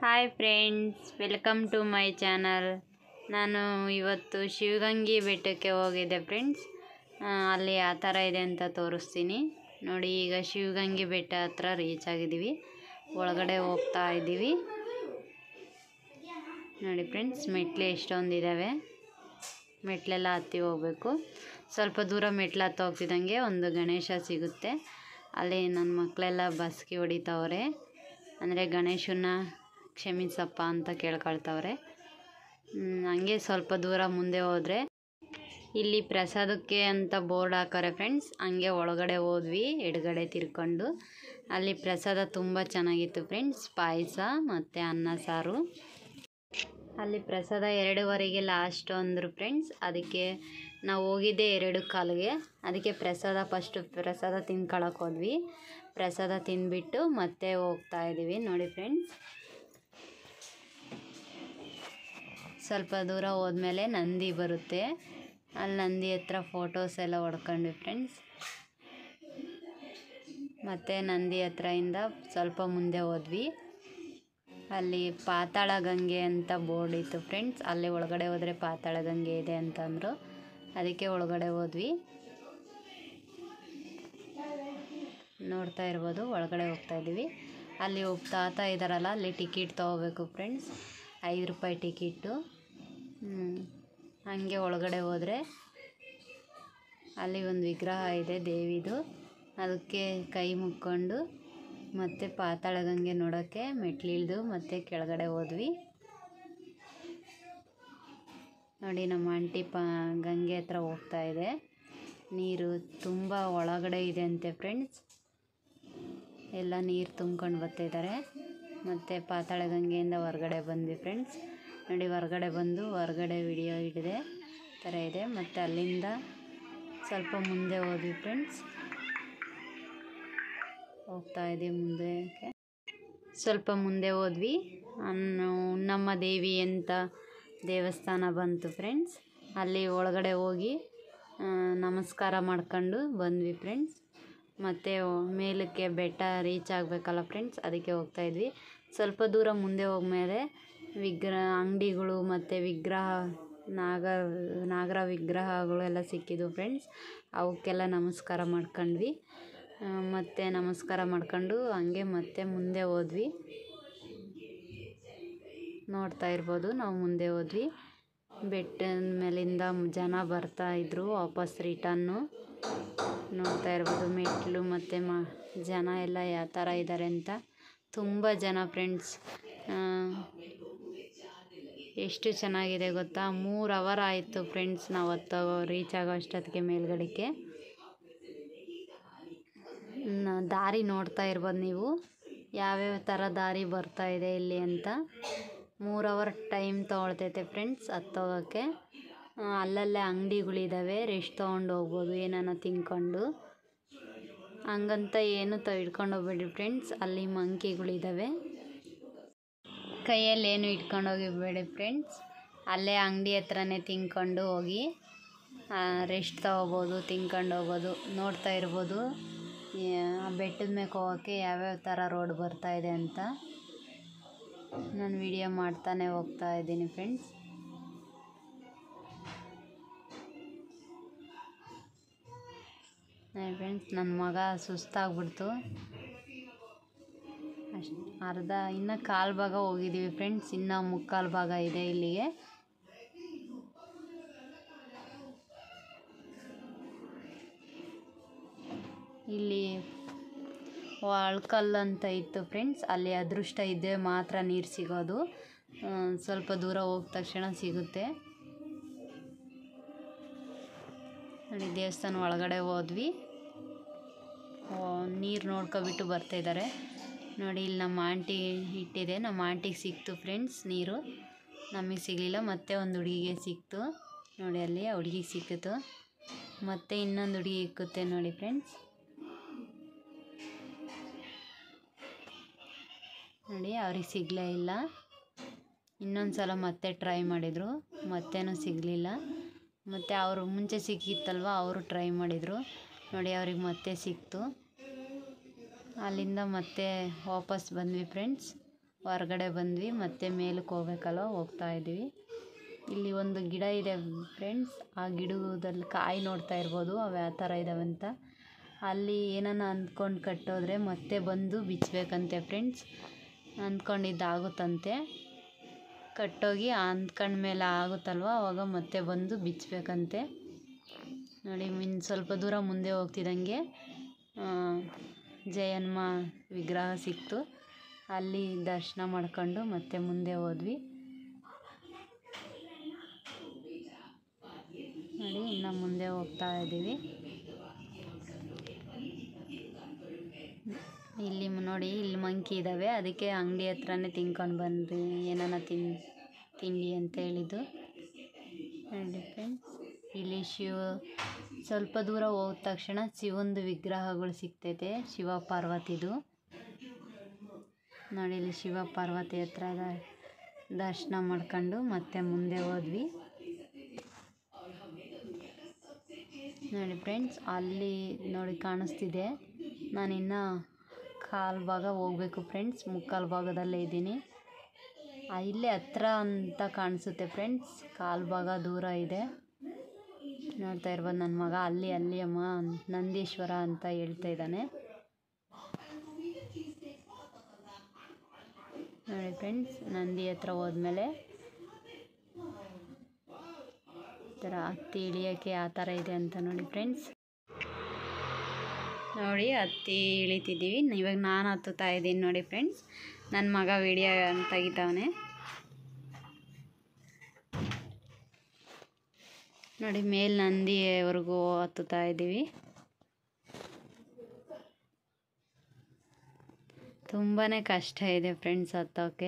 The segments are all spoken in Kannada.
hi friends welcome to my channel ನಾನು ಇವತ್ತು ಶಿವಗಂಗೆ ಬೆಟ್ಟಕ್ಕೆ ಹೋಗಿದ್ದೆ ಫ್ರೆಂಡ್ಸ್ ಅಲ್ಲಿ ಯಾವ ಥರ ಇದೆ ಅಂತ ತೋರಿಸ್ತೀನಿ ನೋಡಿ ಈಗ ಶಿವಗಂಗೆ ಬೆಟ್ಟ ಹತ್ರ ರೀಚ್ ಆಗಿದ್ದೀವಿ ಒಳಗಡೆ ಹೋಗ್ತಾ ಇದ್ದೀವಿ ನೋಡಿ ಫ್ರೆಂಡ್ಸ್ ಮೆಟ್ಲು ಎಷ್ಟೊಂದಿದ್ದಾವೆ ಮೆಟ್ಲೆಲ್ಲ ಹತ್ತಿ ಹೋಗಬೇಕು ಸ್ವಲ್ಪ ದೂರ ಮೆಟ್ಲು ಹತ್ತಿ ಹೋಗ್ತಿದ್ದಂಗೆ ಒಂದು ಗಣೇಶ ಸಿಗುತ್ತೆ ಅಲ್ಲಿ ನನ್ನ ಮಕ್ಕಳೆಲ್ಲ ಬಸ್ಗೆ ಹೊಡಿತಾವ್ರೆ ಅಂದರೆ ಗಣೇಶನ್ನ ಕ್ಷಮಿಸಪ್ಪ ಅಂತ ಕೇಳ್ಕೊಳ್ತಾವ್ರೆ ಹ್ಮ್, ಹಂಗೆ ಸ್ವಲ್ಪ ದೂರ ಮುಂದೆ ಹೋದರೆ ಇಲ್ಲಿ ಪ್ರಸಾದಕ್ಕೆ ಅಂತ ಬೋರ್ಡ್ ಹಾಕವ್ರೆ ಫ್ರೆಂಡ್ಸ್ ಹಂಗೆ ಒಳಗಡೆ ಹೋದ್ವಿ ಎಡಗಡೆ ತಿರ್ಕೊಂಡು ಅಲ್ಲಿ ಪ್ರಸಾದ ತುಂಬ ಚೆನ್ನಾಗಿತ್ತು ಫ್ರೆಂಡ್ಸ್ ಪಾಯಸ ಮತ್ತು ಅನ್ನ ಸಾರು ಅಲ್ಲಿ ಪ್ರಸಾದ ಎರಡೂವರೆಗೆ ಲಾಸ್ಟ್ ಅಂದರು ಫ್ರೆಂಡ್ಸ್ ಅದಕ್ಕೆ ನಾವು ಹೋಗಿದ್ದೆ ಎರಡು ಕಾಲಿಗೆ ಅದಕ್ಕೆ ಪ್ರಸಾದ ಫಸ್ಟು ಪ್ರಸಾದ ತಿನ್ಕೊಳಕ್ಕೆ ಹೋದ್ವಿ ಪ್ರಸಾದ ತಿಂದ್ಬಿಟ್ಟು ಮತ್ತೆ ಹೋಗ್ತಾ ಇದ್ದೀವಿ ನೋಡಿ ಫ್ರೆಂಡ್ಸ್ ಸ್ವಲ್ಪ ದೂರ ಹೋದ್ಮೇಲೆ ನಂದಿ ಬರುತ್ತೆ ಅಲ್ಲಿ ನಂದಿ ಹತ್ರ ಫೋಟೋಸ್ ಎಲ್ಲ ಹೊಡ್ಕೊಂಡ್ವಿ ಫ್ರೆಂಡ್ಸ್ ಮತ್ತು ನಂದಿ ಹತ್ರದಿಂದ ಸ್ವಲ್ಪ ಮುಂದೆ ಹೋದ್ವಿ ಅಲ್ಲಿ ಪಾತಾಳ ಗಂಗೆ ಅಂತ ಬೋರ್ಡ್ ಇತ್ತು ಫ್ರೆಂಡ್ಸ್ ಅಲ್ಲಿ ಒಳಗಡೆ ಹೋದರೆ ಪಾತಾಳ ಗಂಗೆ ಇದೆ ಅಂತಂದರು ಅದಕ್ಕೆ ಒಳಗಡೆ ಹೋದ್ವಿ ನೋಡ್ತಾ ಇರ್ಬೋದು ಒಳಗಡೆ ಹೋಗ್ತಾ ಇದ್ದೀವಿ ಅಲ್ಲಿ ಒಬ್ಬ ತಾತ ಇದ್ದಾರಲ್ಲ ಅಲ್ಲಿ ಟಿಕೆಟ್ ತೊಗೋಬೇಕು ಫ್ರೆಂಡ್ಸ್ ಐದು ರೂಪಾಯಿ ಟಿಕೆಟು ಹಾಗೆ ಒಳಗಡೆ ಹೋದರೆ ಅಲ್ಲಿ ಒಂದು ವಿಗ್ರಹ ಇದೆ ದೇವಿದು ಅದಕ್ಕೆ ಕೈ ಮುಕ್ಕೊಂಡು ಮತ್ತು ಪಾತಾಳ ಗಂಗೆ ನೋಡೋಕ್ಕೆ ಮೆಟ್ಲಿಳ್ದು ಮತ್ತು ಕೆಳಗಡೆ ಹೋದ್ವಿ ನೋಡಿ ನಮ್ಮ ಆಂಟಿ ಪ ಗಂಗೆ ಹತ್ರ ಹೋಗ್ತಾ ಇದೆ ನೀರು ತುಂಬ ಒಳಗಡೆ ಇದೆ ಅಂತೆ ಫ್ರೆಂಡ್ಸ್ ಎಲ್ಲ ನೀರು ತುಂಬ್ಕೊಂಡು ಬರ್ತಿದ್ದಾರೆ ಮತ್ತು ಪಾತಾಳ ಗಂಗೆಯಿಂದ ಹೊರಗಡೆ ಬಂದ್ವಿ ಫ್ರೆಂಡ್ಸ್ ನೋಡಿ ಹೊರಗಡೆ ಬಂದು ಹೊರಗಡೆ ವಿಡಿಯೋ ಹಿಡಿದೆ ಥರ ಇದೆ ಮತ್ತು ಅಲ್ಲಿಂದ ಸ್ವಲ್ಪ ಮುಂದೆ ಹೋದ್ವಿ ಫ್ರೆಂಡ್ಸ್ ಹೋಗ್ತಾ ಇದ್ದೀವಿ ಮುಂದಕ್ಕೆ ಸ್ವಲ್ಪ ಮುಂದೆ ಹೋದ್ವಿ ಅನ್ನು ನಮ್ಮ ದೇವಿ ಅಂತ ದೇವಸ್ಥಾನ ಬಂತು ಫ್ರೆಂಡ್ಸ್ ಅಲ್ಲಿ ಒಳಗಡೆ ಹೋಗಿ ಆ, ನಮಸ್ಕಾರ ಮಾಡ್ಕೊಂಡು ಬಂದ್ವಿ ಫ್ರೆಂಡ್ಸ್ ಮತ್ತು ಮೇಲಕ್ಕೆ ಬೆಟ್ಟ ರೀಚ್ ಆಗಬೇಕಲ್ಲ ಫ್ರೆಂಡ್ಸ್ ಅದಕ್ಕೆ ಹೋಗ್ತಾ ಇದ್ವಿ ಸ್ವಲ್ಪ ದೂರ ಮುಂದೆ ಹೋಗ್ಮೇಲೆ ವಿಗ್ರಹ ಅಂಗಡಿಗಳು ಮತ್ತು ವಿಗ್ರಹ ನಾಗ ನಾಗರ ವಿಗ್ರಹಗಳು ಎಲ್ಲ ಸಿಕ್ಕಿದ್ವು ಫ್ರೆಂಡ್ಸ್ ಅವಕ್ಕೆಲ್ಲ ನಮಸ್ಕಾರ ಮಾಡ್ಕೊಂಡ್ವಿ ಆ, ಮತ್ತೆ ನಮಸ್ಕಾರ ಮಾಡ್ಕೊಂಡು ಹಂಗೆ ಮತ್ತೆ ಮುಂದೆ ಹೋದ್ವಿ ನೋಡ್ತಾ ಇರ್ಬೋದು ನಾವು ಮುಂದೆ ಹೋದ್ವಿ ಬೆಟ್ಟದ ಮೇಲಿಂದ ಜನ ಬರ್ತಾ ಇದ್ರು ವಾಪಸ್ ರಿಟನ್ನು ನೋಡ್ತಾ ಇರ್ಬೋದು ಮೆಟ್ಲು ಮತ್ತು ಮ ಜನ ಎಲ್ಲ ಯಾವ ಥರ ಇದ್ದಾರೆ ಅಂತ ತುಂಬ ಜನ ಫ್ರೆಂಡ್ಸ್ ಎಷ್ಟು ಚೆನ್ನಾಗಿದೆ ಗೊತ್ತಾ ಮೂರು ಅವರ್ ಆಯಿತು ಫ್ರೆಂಡ್ಸ್ ನಾವು ಹತ್ತೋ ರೀಚ್ ಆಗೋ ಅಷ್ಟೊತ್ತಿಗೆ ಮೇಲ್ಗಡೆಗೆ ನ- ದಾರಿ ನೋಡ್ತಾ ಇರ್ಬೋದು ನೀವು ಯಾವ್ಯಾವ ಥರ ದಾರಿ ಬರ್ತಾ ಇದೆ ಇಲ್ಲಿ ಅಂತ ಮೂರು ಅವರ್ ಟೈಮ್ ತೊಗೊಳ್ತೈತೆ ಫ್ರೆಂಡ್ಸ್ ಹತ್ತೋಗೋಕ್ಕೆ ಆ, ಅಲ್ಲಲ್ಲೇ ಅಂಗಡಿಗಳಿದ್ದಾವೆ ರೆಸ್ಟ್ ತೊಗೊಂಡು ಹೋಗ್ಬೋದು ಏನಾನ ತಿನ್ಕೊಂಡು ಹಂಗಂತ ಏನು ತ ಹಿಡ್ಕೊಂಡು ಹೋಗ್ಬೇಡಿ ಫ್ರೆಂಡ್ಸ್ ಅಲ್ಲಿ ಮಂಕಿಗಳಿದ್ದಾವೆ ಕೈಯಲ್ಲಿ ಏನು ಇಟ್ಕೊಂಡು ಹೋಗಿಬೇಡಿ ಫ್ರೆಂಡ್ಸ್ ಅಲ್ಲೇ ಅಂಗಡಿ ಹತ್ರನೇ ತಿನ್ಕೊಂಡು ಹೋಗಿ ರೆಸ್ಟ್ ತೊಗೋಬೋದು ತಿನ್ಕೊಂಡು ಹೋಗ್ಬೋದು ನೋಡ್ತಾ ಇರ್ಬೋದು ಯಾ- ಆ ಬೆಟ್ಟದ ಮೇಲೆ ಹೋಗೋಕ್ಕೆ ಯಾವ್ಯಾವ ಥರ ರೋಡ್ ಬರ್ತಾ ಇದೆ ಅಂತ ನಾನು ವಿಡಿಯೋ ಮಾಡ್ತಾನೆ ಹೋಗ್ತಾ ಇದ್ದೀನಿ ಫ್ರೆಂಡ್ಸ್ ಫ್ರೆಂಡ್ಸ್ ನನ್ನ ಮಗ ಸುಸ್ತಾಗ್ಬಿಡ್ತು ಅಷ್ಟು ಅರ್ಧ ಇನ್ನು ಕಾಲು ಭಾಗ ಹೋಗಿದ್ದೀವಿ ಫ್ರೆಂಡ್ಸ್ ಇನ್ನೂ ಮುಕ್ಕಾಲು ಭಾಗ ಇದೆ ಇಲ್ಲಿಗೆ ಇಲ್ಲಿ ಅಳ್ಕಲ್ಲು ಅಂತ ಇತ್ತು ಫ್ರೆಂಡ್ಸ್ ಅಲ್ಲಿ ಅದೃಷ್ಟ ಇದ್ದರೆ ಮಾತ್ರ ನೀರು ಸಿಗೋದು ಆ, ಸ್ವಲ್ಪ ದೂರ ಹೋದ ತಕ್ಷಣ ಸಿಗುತ್ತೆ ನೋಡಿ ದೇವಸ್ಥಾನ ಒಳಗಡೆ ಹೋದ್ವಿ ನೀರು ನೋಡ್ಕೊಬಿಟ್ಟು ಬರ್ತಾಯಿದ್ದಾರೆ ನೋಡಿ ಇಲ್ಲಿ ನಮ್ಮ ಆಂಟಿ ಇಟ್ಟಿದೆ ನಮ್ಮ ಆಂಟಿಗೆ ಸಿಕ್ತು ಫ್ರೆಂಡ್ಸ್ ನೀರು ನಮಗೆ ಸಿಗಲಿಲ್ಲ ಮತ್ತೆ ಒಂದು ಹುಡುಗಿಗೆ ಸಿಕ್ತು ನೋಡಿ ಅಲ್ಲಿ ಆ ಹುಡುಗಿಗೆ ಸಿಕ್ಕಿತು ಮತ್ತೆ ಇನ್ನೊಂದು ಹುಡುಗಿ ಇಕ್ಕುತ್ತೆ ನೋಡಿ ಫ್ರೆಂಡ್ಸ್ ನೋಡಿ ಅವ್ರಿಗೆ ಸಿಗಲೇ ಇಲ್ಲ ಇನ್ನೊಂದು ಸಲ ಮತ್ತೆ ಟ್ರೈ ಮಾಡಿದರು ಮತ್ತೇನೂ ಸಿಗಲಿಲ್ಲ ಮತ್ತು ಅವರು ಮುಂಚೆ ಸಿಕ್ಕಿತ್ತಲ್ವ ಅವರು ಟ್ರೈ ಮಾಡಿದರು ನೋಡಿ ಅವ್ರಿಗೆ ಮತ್ತೆ ಸಿಕ್ತು ಅಲ್ಲಿಂದ ಮತ್ತೆ ವಾಪಸ್ ಬಂದ್ವಿ ಫ್ರೆಂಡ್ಸ್ ಹೊರಗಡೆ ಬಂದ್ವಿ ಮತ್ತೆ ಮೇಲಕ್ಕೆ ಹೋಗ್ಬೇಕಲ್ವ ಹೋಗ್ತಾ ಇದ್ದೀವಿ ಇಲ್ಲಿ ಒಂದು ಗಿಡ ಇದೆ ಫ್ರೆಂಡ್ಸ್ ಆ ಗಿಡದಲ್ಲಿ ಕಾಯಿ ನೋಡ್ತಾ ಇರ್ಬೋದು ಅವು ಯಾವ ಥರ ಇದ್ದಾವೆ ಅಂತ ಅಲ್ಲಿ ಏನನ್ನ ಅಂದ್ಕೊಂಡು ಕಟ್ಟೋದ್ರೆ ಮತ್ತೆ ಬಂದು ಬಿಚ್ಚಬೇಕಂತೆ ಫ್ರೆಂಡ್ಸ್ ಅಂದ್ಕೊಂಡಿದ್ದಾಗುತ್ತಂತೆ ಕಟ್ಟೋಗಿ ಅಂದ್ಕೊಂಡ್ಮೇಲೆ ಆಗುತ್ತಲ್ವ ಅವಾಗ ಮತ್ತೆ ಬಂದು ಬಿಚ್ಚಬೇಕಂತೆ ನೋಡಿ ಇನ್ನು ಸ್ವಲ್ಪ ದೂರ ಮುಂದೆ ಹೋಗ್ತಿದ್ದಂಗೆ ಜಯನ್ಮ ವಿಗ್ರಹ ಸಿಕ್ತು ಅಲ್ಲಿ ದರ್ಶನ ಮಾಡ್ಕೊಂಡು ಮತ್ತೆ ಮುಂದೆ ಹೋದ್ವಿ ನೋಡಿ ಇನ್ನು ಮುಂದೆ ಹೋಗ್ತಾ ಇದ್ದೀವಿ ಇಲ್ಲಿ ಮ್- ನೋಡಿ ಇಲ್ಲಿ ಮಂಕಿ ಇದ್ದಾವೆ ಅದಕ್ಕೆ ಅಂಗಡಿ ಹತ್ರನೇ ತಿನ್ಕೊಂಡು ಬಂದ್ರಿ ಏನಾನ ತಿನ್ ತಿಂಡಿ ಅಂತ ಹೇಳಿದ್ದು ನೋಡಿ ಫ್ರೆಂಡ್ಸ್ ಇಲ್ಲಿ ಶಿವ ಸ್ವಲ್ಪ ದೂರ ಹೋದ ತಕ್ಷಣ ಶಿವಂದು ವಿಗ್ರಹಗಳು ಸಿಗ್ತೈತೆ ಶಿವ ಪಾರ್ವತಿದು ನೋಡಿ ಇಲ್ಲಿ ಶಿವ ಪಾರ್ವತಿ ಹತ್ರ ದ- ದರ್ಶನ ಮಾಡ್ಕೊಂಡು ಮತ್ತೆ ಮುಂದೆ ಹೋದ್ವಿ ನೋಡಿ ಫ್ರೆಂಡ್ಸ್ ಅಲ್ಲಿ ನೋಡಿ ಕಾಣಿಸ್ತಿದೆ ನಾನಿನ್ನು ಕಾಲು ಭಾಗ ಹೋಗ್ಬೇಕು ಫ್ರೆಂಡ್ಸ್ ಮುಕ್ಕಾಲು ಭಾಗದಲ್ಲೇ ಇದ್ದೀನಿ ಆ, ಇಲ್ಲೇ ಹತ್ರ ಅಂತ ಕಾಣಿಸುತ್ತೆ ಫ್ರೆಂಡ್ಸ್ ಕಾಲು ಭಾಗ ದೂರ ಇದೆ ನೋಡ್ತಾ ಇರ್ಬೋದು ನನ್ನ ಮಗ ಅಲ್ಲಿ ಅಲ್ಲಿ ಅಮ್ಮ ನಂದೀಶ್ವರ ಅಂತ ಹೇಳ್ತಾ ಇದ್ದಾನೆ ನೋಡಿ ಫ್ರೆಂಡ್ಸ್ ನಂದಿ ಹತ್ರ ಹೋದ್ಮೇಲೆ ಈ ಥರ ಹತ್ತಿ ಇಳಿಯೋಕ್ಕೆ ಯಾವ ಥರ ಇದೆ ಅಂತ ನೋಡಿ ಫ್ರೆಂಡ್ಸ್ ನೋಡಿ ಹತ್ತಿ ಇಳಿತಿದ್ದೀವಿ ಇವಾಗ ನಾನು ಹತ್ತುತ್ತಾ ಇದ್ದೀನಿ ನೋಡಿ ಫ್ರೆಂಡ್ಸ್ ನನ್ನ ಮಗ ವಿಡಿಯೋ ತೆಗಿತಾವನೆ ನೋಡಿ ಮೇಲ್ ನಂದಿವರೆಗೂ ಹತ್ತುತ್ತಾ ಇದ್ದೀವಿ ತುಂಬಾ ಕಷ್ಟ ಇದೆ ಫ್ರೆಂಡ್ಸ್ ಹತ್ತೋಕ್ಕೆ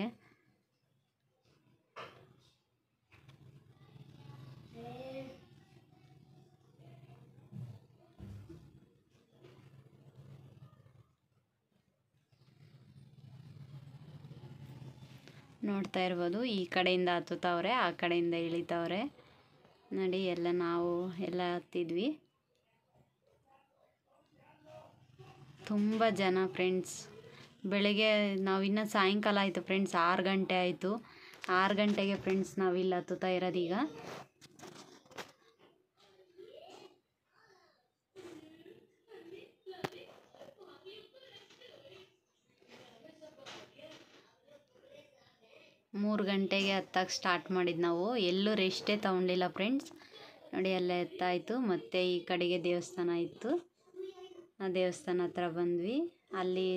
ನೋಡ್ತಾ ಇರ್ಬೋದು ಈ ಕಡೆಯಿಂದ ಹತ್ತುತ್ತವ್ರೆ ಆ ಕಡೆಯಿಂದ ಇಳಿತವ್ರೆ ನೋಡಿ ಎಲ್ಲ ನಾವು ಎಲ್ಲ ಹತ್ತಿದ್ವಿ ತುಂಬ ಜನ ಫ್ರೆಂಡ್ಸ್ ಬೆಳಗ್ಗೆ ನಾವು ಇನ್ನೂ ಸಾಯಂಕಾಲ ಆಯಿತು ಫ್ರೆಂಡ್ಸ್ ಆರು ಗಂಟೆ ಆಯಿತು ಆರು ಗಂಟೆಗೆ ಫ್ರೆಂಡ್ಸ್ ನಾವು ಇಲ್ಲಿ ಹತ್ತುತ್ತಾ ಇರೋದೀಗ ಮೂರು ಗಂಟೆಗೆ ಹತ್ತಕ್ಕೆ ಸ್ಟಾರ್ಟ್ ಮಾಡಿದ್ದು ನಾವು ಎಲ್ಲೂ ರೆಸ್ಟೇ ತೊಗೊಂಡಿಲ್ಲ ಫ್ರೆಂಡ್ಸ್ ನೋಡಿ ಎಲ್ಲ ಎತ್ತಾಯಿತು ಮತ್ತು ಈ ಕಡೆಗೆ ದೇವಸ್ಥಾನ ಇತ್ತು ಆ ದೇವಸ್ಥಾನ ಹತ್ರ ಬಂದ್ವಿ ಅಲ್ಲಿ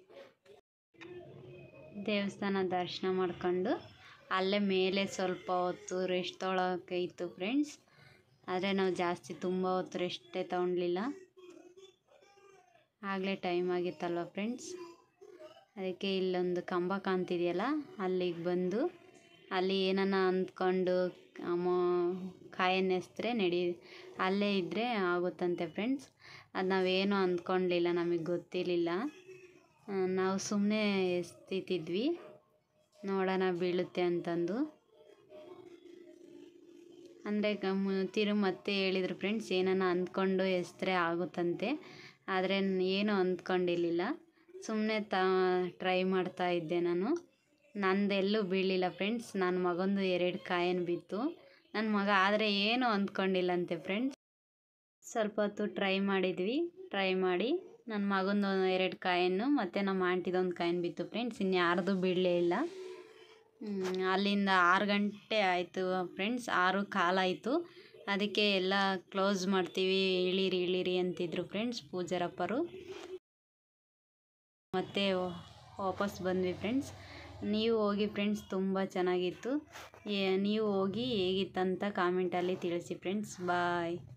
ದೇವಸ್ಥಾನ ದರ್ಶನ ಮಾಡ್ಕೊಂಡು ಅಲ್ಲೇ ಮೇಲೆ ಸ್ವಲ್ಪ ಹೊತ್ತು ರೆಸ್ಟ್ ತೊಗೊಳಕ್ಕೆ ಇತ್ತು ಫ್ರೆಂಡ್ಸ್ ಆದರೆ ನಾವು ಜಾಸ್ತಿ ತುಂಬ ಹೊತ್ತು ರೆಸ್ಟೇ ತೊಗೊಳ್ಲಿಲ್ಲ ಆಗಲೇ ಟೈಮ್ ಆಗಿತ್ತಲ್ವ ಫ್ರೆಂಡ್ಸ್ ಅದಕ್ಕೆ ಇಲ್ಲೊಂದು ಕಂಬ ಕಾಣ್ತಿದೆಯಲ್ಲ ಅಲ್ಲಿಗೆ ಬಂದು ಅಲ್ಲಿ ಏನನ್ನ ಅಂದ್ಕೊಂಡು ಅಮ್ಮ ಕಾಯನ್ನು ಎಸ್ದ್ರೆ ನಡಿ ಅಲ್ಲೇ ಇದ್ದರೆ ಆಗುತ್ತಂತೆ ಫ್ರೆಂಡ್ಸ್ ಅದು ನಾವೇನು ಅಂದ್ಕೊಂಡಿಲ್ಲ ನಮಗೆ ಗೊತ್ತಿರಲಿಲ್ಲ ನಾವು ಸುಮ್ಮನೆ ಎಸ್ತಿದ್ವಿ ನೋಡೋಣ ಬೀಳುತ್ತೆ ಅಂತಂದು ಅಂದರೆ ತಿರು ಮತ್ತೆ ಹೇಳಿದ್ರು ಫ್ರೆಂಡ್ಸ್ ಏನನ್ನ ಅಂದ್ಕೊಂಡು ಎಸ್ದ್ರೆ ಆಗುತ್ತಂತೆ ಆದರೆ ಏನು ಅಂದ್ಕೊಂಡಿರಲಿಲ್ಲ ಸುಮ್ಮನೆ ತ ಟ್ರೈ ಮಾಡ್ತಾ ಇದ್ದೆ ನಾನು ನಂದೆಲ್ಲೂ ಬೀಳಲಿಲ್ಲ ಫ್ರೆಂಡ್ಸ್ ನನ್ನ ಮಗಂದು ಎರಡು ಕಾಯನ್ನು ಬಿತ್ತು ನನ್ನ ಮಗ ಆದರೆ ಏನು ಅಂದ್ಕೊಂಡಿಲ್ಲಂತೆ ಫ್ರೆಂಡ್ಸ್ ಸ್ವಲ್ಪ ಹೊತ್ತು ಟ್ರೈ ಮಾಡಿದ್ವಿ ಟ್ರೈ ಮಾಡಿ ನನ್ನ ಮಗಂದು ಎರಡು ಕಾಯನ್ನು ಮತ್ತು ನಮ್ಮ ಆಂಟಿದೊಂದು ಕಾಯಿನ್ ಬಿತ್ತು ಫ್ರೆಂಡ್ಸ್ ಇನ್ಯಾರ್ದು ಬೀಳಲೇ ಇಲ್ಲ ಹ್ಮ್, ಅಲ್ಲಿಂದ ಆರು ಗಂಟೆ ಆಯಿತು ಫ್ರೆಂಡ್ಸ್ ಆರು ಕಾಲಾಯಿತು ಅದಕ್ಕೆ ಎಲ್ಲ ಕ್ಲೋಸ್ ಮಾಡ್ತೀವಿ ಇಳೀರಿ ಇಳೀರಿ ಅಂತಿದ್ರು ಫ್ರೆಂಡ್ಸ್ ಪೂಜಾರಪ್ಪರು ಮತ್ತೆ ವಾಪಸ್ ಬಂದ್ವಿ ಫ್ರೆಂಡ್ಸ್ ನೀವು ಹೋಗಿ ಫ್ರೆಂಡ್ಸ್ ತುಂಬ ಚೆನ್ನಾಗಿತ್ತು ಏ- ನೀವು ಹೋಗಿ ಹೇಗಿತ್ತಂತ ಕಾಮೆಂಟಲ್ಲಿ ತಿಳಿಸಿ ಫ್ರೆಂಡ್ಸ್ ಬಾಯ್